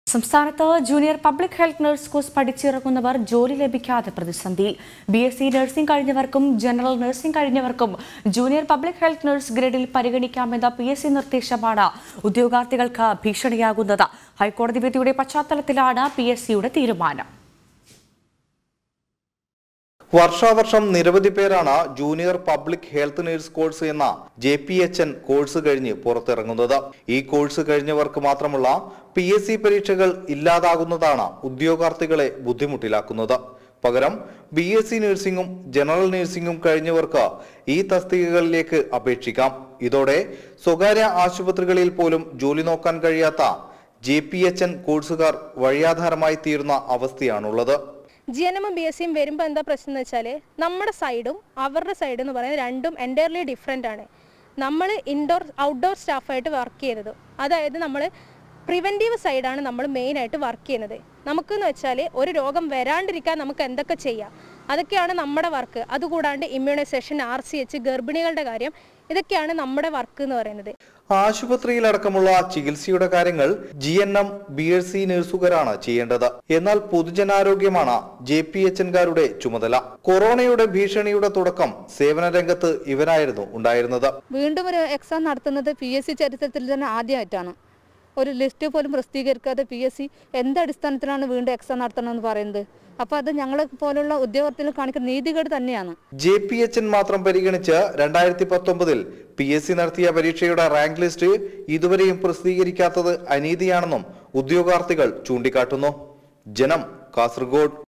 സംസ്ഥാനത്ത് junior public health nurse course പഠിച്ചിറങ്ങുന്നവർ ജോലി ലഭിക്കാതെ പ്രതിസന്ധിയിൽ ബി എസ് സി നഴ്സിംഗ് കഴിഞ്ഞവർക്കും ജനറൽ നഴ്സിംഗ് കഴിഞ്ഞവർക്കും ജൂനിയർ പബ്ലിക് ഹെൽത്ത് നഴ്സ് ഗ്രേഡിൽ പരിഗണിക്കാമെന്ന പി എസ് സി നിർദ്ദേശമാണ് ഉദ്യോഗാർത്ഥികൾക്ക് ഭീഷണിയാകുന്നത് ഹൈക്കോടതി വിധിയുടെ പശ്ചാത്തലത്തിലാണ് പി എസ് സിയുടെ തീരുമാനം വർഷാവർഷം നിരവധി പേരാണ് junior public health nurse course എന്ന J P H N course കഴിഞ്ഞ് പുറത്തിറങ്ങുന്നത് ഈ കോഴ്സ് കഴിഞ്ഞവർക്ക് മാത്രമുള്ള പി എസ് സി പരീക്ഷകൾ ഇല്ലാതാകുന്നതാണ് ഉദ്യോഗാർത്ഥികളെ ബുദ്ധിമുട്ടിലാക്കുന്നത് പകരം ബി എസ് സി നഴ്സിംഗും ജനറൽ നഴ്സിംഗും കഴിഞ്ഞവർക്ക് ഈ തസ്തികകളിലേക്ക് അപേക്ഷിക്കാം ഇതോടെ സ്വകാര്യ ആശുപത്രികളിൽ പോലും ജോലി നോക്കാൻ കഴിയാത്ത ജെ പി എച്ച് എൻ കോഴ്സുകാർ വഴിയാധാരമായി തീരുന്ന അവസ്ഥയാണുള്ളത് ജി എൻ എമ്മും ബി എസ് സിയും വരുമ്പോൾ എന്താ പ്രശ്നം എന്ന് വെച്ചാൽ നമ്മുടെ സൈഡും അവരുടെ സൈഡും എന്ന് പറയുന്നത് രണ്ടും എൻറ്റയർലി ഡിഫറെൻ്റ് ആണ് നമ്മൾ ഇൻഡോർ ഔട്ട്ഡോർ സ്റ്റാഫായിട്ട് വർക്ക് ചെയ്തത് അതായത് നമ്മൾ പ്രിവെൻറ്റീവ് സൈഡാണ് നമ്മൾ മെയിനായിട്ട് വർക്ക് ചെയ്യുന്നത് നമുക്കെന്ന് വെച്ചാൽ ഒരു രോഗം വരാണ്ടിരിക്കാൻ നമുക്ക് എന്തൊക്കെ ചെയ്യാം അതൊക്കെയാണ് നമ്മുടെ വർക്ക് അതുകൂടാണ്ട് ഇമ്മ്യൂണൈസേഷൻ ആർ സി എച്ച് ഗർഭിണികളുടെ കാര്യം ഇതൊക്കെയാണ് നമ്മുടെ വർക്ക് എന്ന് പറയുന്നത് ആശുപത്രിയിലടക്കമുള്ള ചികിത്സയുടെ കാര്യങ്ങൾ G N M B S C നഴ്സുകാരാണ് ചെയ്യേണ്ടത് എന്നാൽ പൊതുജനാരോഗ്യമാണ് ജെ പി എച്ച് എൻകാരുടെ ചുമതല കൊറോണയുടെ ഭീഷണിയുടെ തുടക്കം സേവന രംഗത്ത് ഇവരായിരുന്നു ഉണ്ടായിരുന്നത് വീണ്ടും ഒരു എക്സാം നടത്തുന്നത് പി എസ് സി ചരിത്രത്തിൽ തന്നെ ആദ്യമായിട്ടാണ് ഒരു ലിസ്റ്റ് പോലും പ്രസിദ്ധീകരിക്കാതെ പി എസ് സി എന്ത് അടിസ്ഥാനത്തിലാണ് വീണ്ടും എക്സാം നടത്തണമെന്ന് പറയുന്നത് അപ്പോൾ അത് ഞങ്ങളെ പോലുള്ള ഉദ്യോഗത്തിൽ കാണിക്കുന്ന നീതികേട് തന്നെയാണ് ജെ പി എച്ച് എൻ മാത്രം പരിഗണിച്ച് രണ്ടായിരത്തി പത്തൊമ്പതിൽ പി എസ് സി നടത്തിയ പരീക്ഷയുടെ റാങ്ക് ലിസ്റ്റ് ഇതുവരെയും പ്രസിദ്ധീകരിക്കാത്തത് അനീതിയാണെന്നും ഉദ്യോഗാർത്ഥികൾ ചൂണ്ടിക്കാട്ടുന്നു ജനം കാസർഗോഡ്